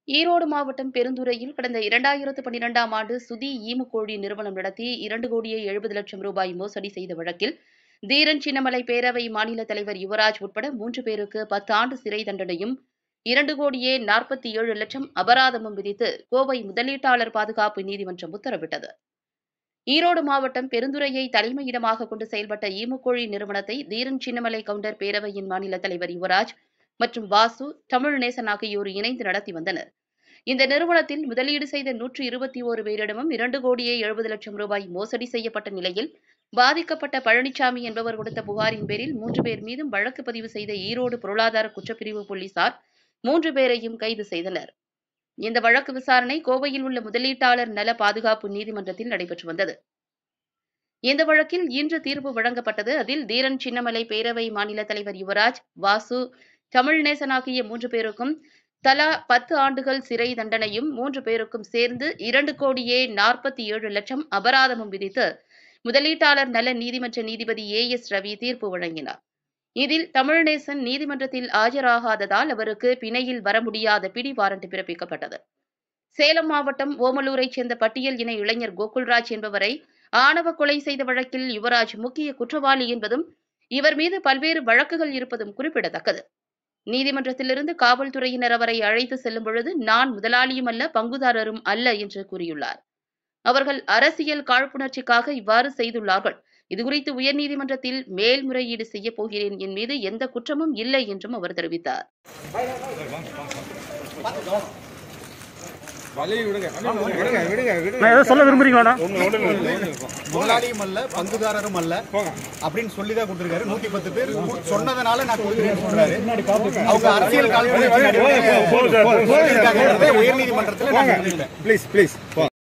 ஈரோடு மாவட்டம் பெருந்துறையில் கடந்த இரண்டாயிரத்து பன்னிரெண்டாம் ஆண்டு சுதி ஈமுக்கோழி நிறுவனம் நடத்தி இரண்டு கோடியே எழுபது லட்சம் ரூபாய் மோசடி செய்த வழக்கில் தீரன் சின்னமலை பேரவை மாநில தலைவர் யுவராஜ் உட்பட மூன்று பேருக்கு பத்து ஆண்டு சிறை தண்டனையும் இரண்டு கோடியே நாற்பத்தி ஏழு லட்சம் அபராதமும் விதித்து கோவை முதலீட்டாளர் பாதுகாப்பு நீதிமன்றம் உத்தரவிட்டது ஈரோடு மாவட்டம் பெருந்துறையை தலைமையிடமாக கொண்டு செயல்பட்ட ஈமுக்கோழி நிறுவனத்தை தீரன் சின்னமலை கவுண்டர் பேரவையின் மாநில தலைவர் யுவராஜ் மற்றும் வாசு தமிழ்நேசன் ஆகியோர் இணைந்து நடத்தி வந்தனர் இந்த நிறுவனத்தில் முதலீடு செய்த நூற்று இருபத்தி ஓரு பேரிடமும் இரண்டு கோடியே எழுபது லட்சம் ரூபாய் மோசடி செய்யப்பட்ட நிலையில் பாதிக்கப்பட்ட பழனிசாமி என்பவர் கொடுத்த புகாரின் பேரில் மூன்று பேர் மீதும் வழக்கு பதிவு செய்த ஈரோடு பொருளாதார குற்றப்பிரிவு போலீசார் மூன்று பேரையும் கைது செய்தனர் இந்த வழக்கு விசாரணை கோவையில் உள்ள முதலீட்டாளர் நல பாதுகாப்பு நீதிமன்றத்தில் நடைபெற்று வந்தது இந்த வழக்கில் இன்று தீர்ப்பு வழங்கப்பட்டது அதில் தீரன் சின்னமலை பேரவை மாநில தலைவர் யுவராஜ் வாசு தமிழ்நேசன் ஆகிய மூன்று பேருக்கும் தலா பத்து ஆண்டுகள் சிறை தண்டனையும் மூன்று பேருக்கும் சேர்ந்து இரண்டு கோடியே நாற்பத்தி ஏழு லட்சம் அபராதமும் விதித்து முதலீட்டாளர் நல நீதிமன்ற நீதிபதி ஏ எஸ் ரவி தீர்ப்பு வழங்கினார் இதில் தமிழ்நேசன் நீதிமன்றத்தில் ஆஜராகாததால் அவருக்கு பிணையில் வர முடியாத பிடி வாரண்ட் பிறப்பிக்கப்பட்டது சேலம் மாவட்டம் ஓமலூரைச் சேர்ந்த பட்டியல் இன இளைஞர் கோகுல்ராஜ் என்பவரை ஆணவ கொலை செய்த வழக்கில் யுவராஜ் முக்கிய குற்றவாளி என்பதும் இவர் மீது பல்வேறு வழக்குகள் இருப்பதும் குறிப்பிடத்தக்கது நீதிமன்றத்திலிருந்து காவல்துறையினர் அவரை அழைத்து செல்லும் பொழுது நான் முதலாளியும் அல்ல பங்குதாரரும் அல்ல என்று கூறியுள்ளார் அவர்கள் அரசியல் காழ்ப்புணர்ச்சிக்காக இவ்வாறு செய்துள்ளார்கள் இதுகுறித்து உயர்நீதிமன்றத்தில் மேல்முறையீடு செய்யப் போகிறேன் என் மீது எந்த குற்றமும் இல்லை என்றும் அவர் தெரிவித்தார் நான் ஏதோ சொல்ல விரும்புறீங்களாண்ணா முதலாளியும் அல்ல பங்குதாரரும் அல்ல அப்படின்னு சொல்லி தான் கொடுத்திருக்காரு நூத்தி பத்து பேர் சொன்னதுனால நான் கொடுக்குறேன்னு சொல்றாரு அவங்க அரசியல் கால்குலேஷன் உயர்நீதிமன்றத்தில் நான் சொல்லிட்டேன் ப்ளீஸ் ப்ளீஸ்